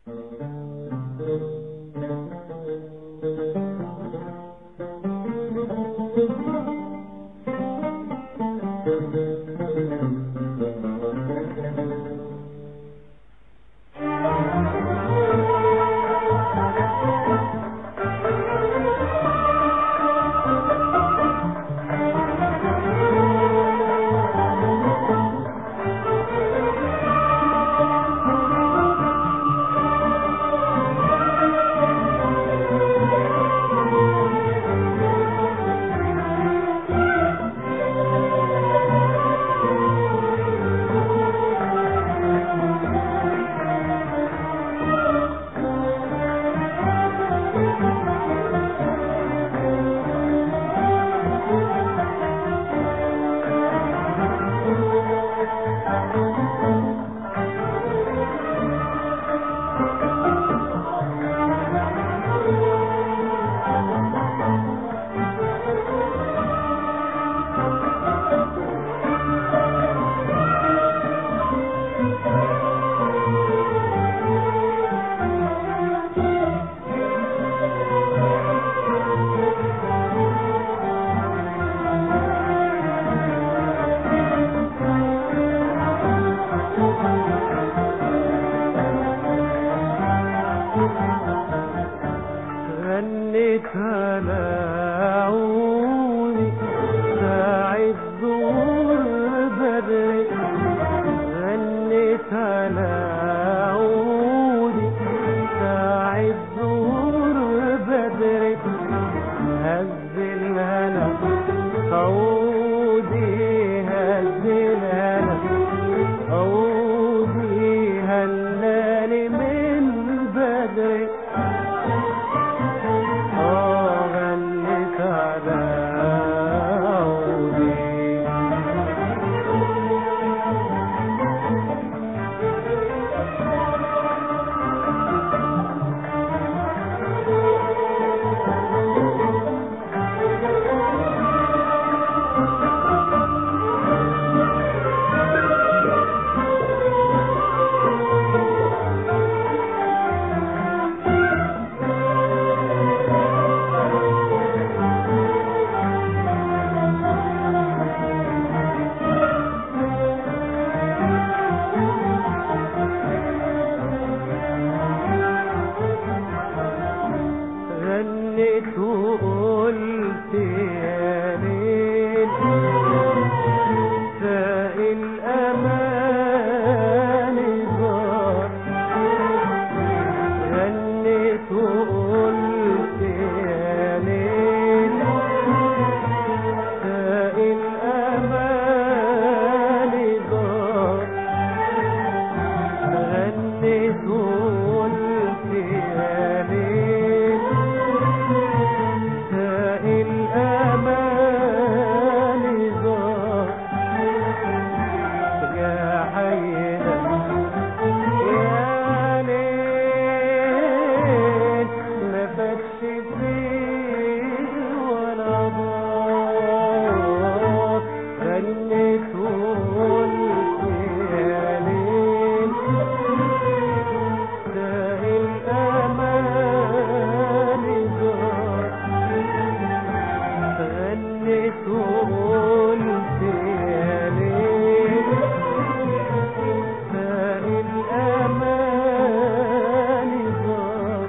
غنيت هلاعوني ساعة ظهور بدري غنيت هلاعوني ساعة ظهور بدري هز الهنا عودي هز الهنا عودي هلالي من بدري آه غنيت على عودي غنيت وقلت يا ليل سائل أمان زار غنيت وقلت يا ليل سائل أمان زار غنيت وقلت يا ليل سائل أمان زار يا حينا يا ليل ما فاتش فيه ولا ضار غنيت وقلت يا ليل سائل أمان زار غنيت وقلت يا ليل سائل أمان زار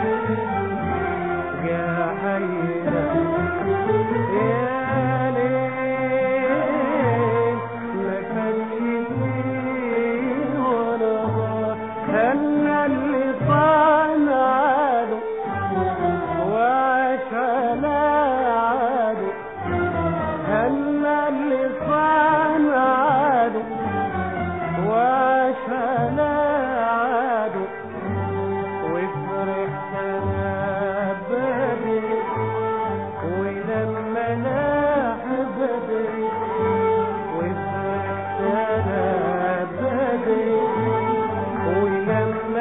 يا حينا يا ليل ما كانش فيه ولا ضار هلا اللي طال عاده وعاش على عاده هلا اللي طال عاده وعاش على عاده وفرحت انا بدري ولما لاح بدري وفرحت انا بدري ولما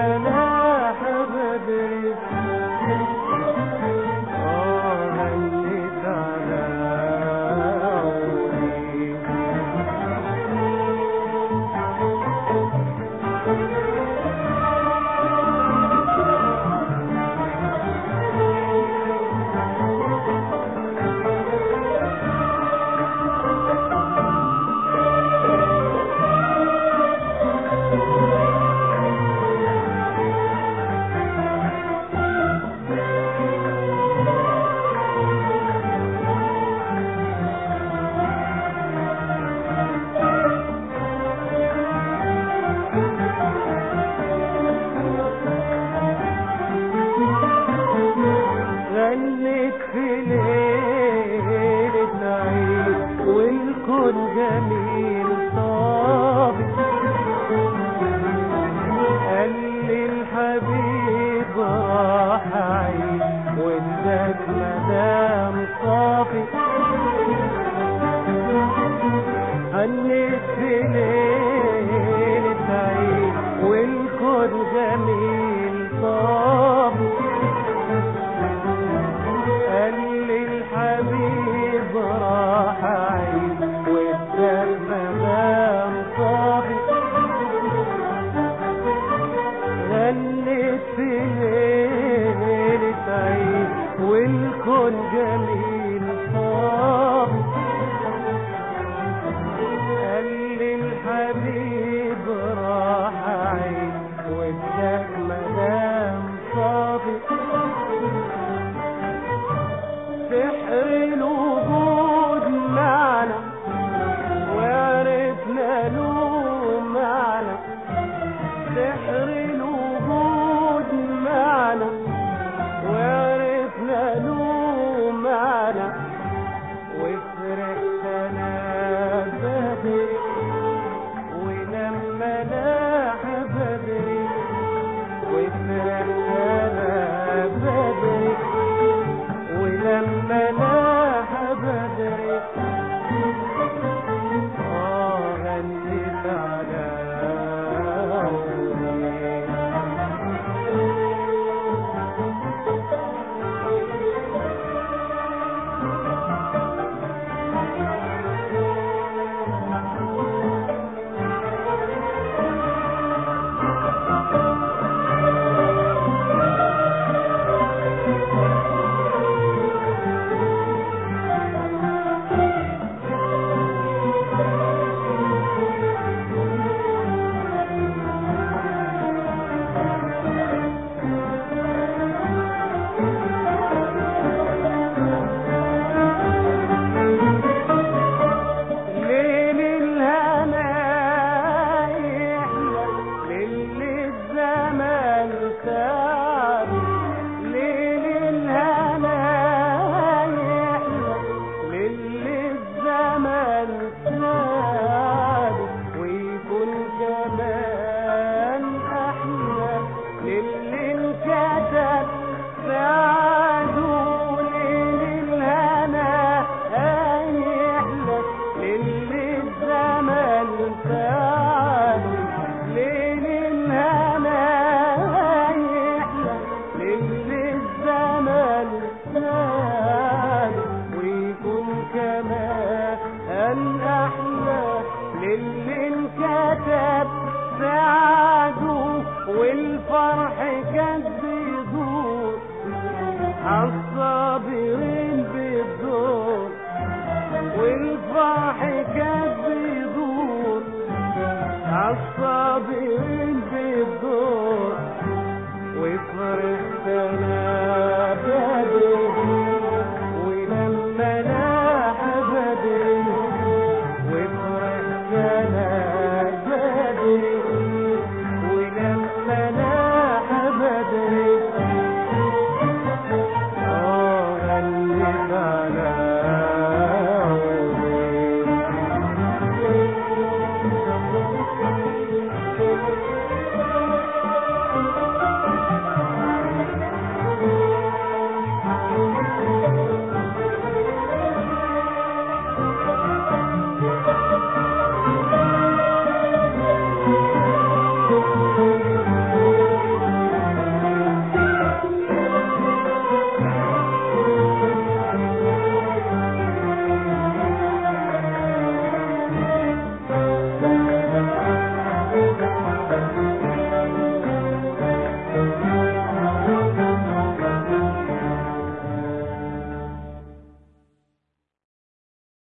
لون جميل صافي قال لي الحبيب راح عيد واداك مدام صافي سحر الوجود معنا وعرفنا له معنى سحر الوجود معنا وعرفنا له معنى وفرحتنا بدري ولما لاح بدري وفرحتنا بدري ولما لاح بدري آه غنيت على عمري ليل الهنا يحلى ليل الزمن ساب ليل الهنا يحلى ليل الزمن ساب ويكون كمان أحلى للي انكتب سعده ليل الهنا هيحلى للي الزمن سعده ليل الهنا هيحلى للي الزمن سعده ويكون كمان أحلى للي انكتب سعده والفرح كان بيدور عالصابرين بيدور والفرح كان بيدور عالصابرين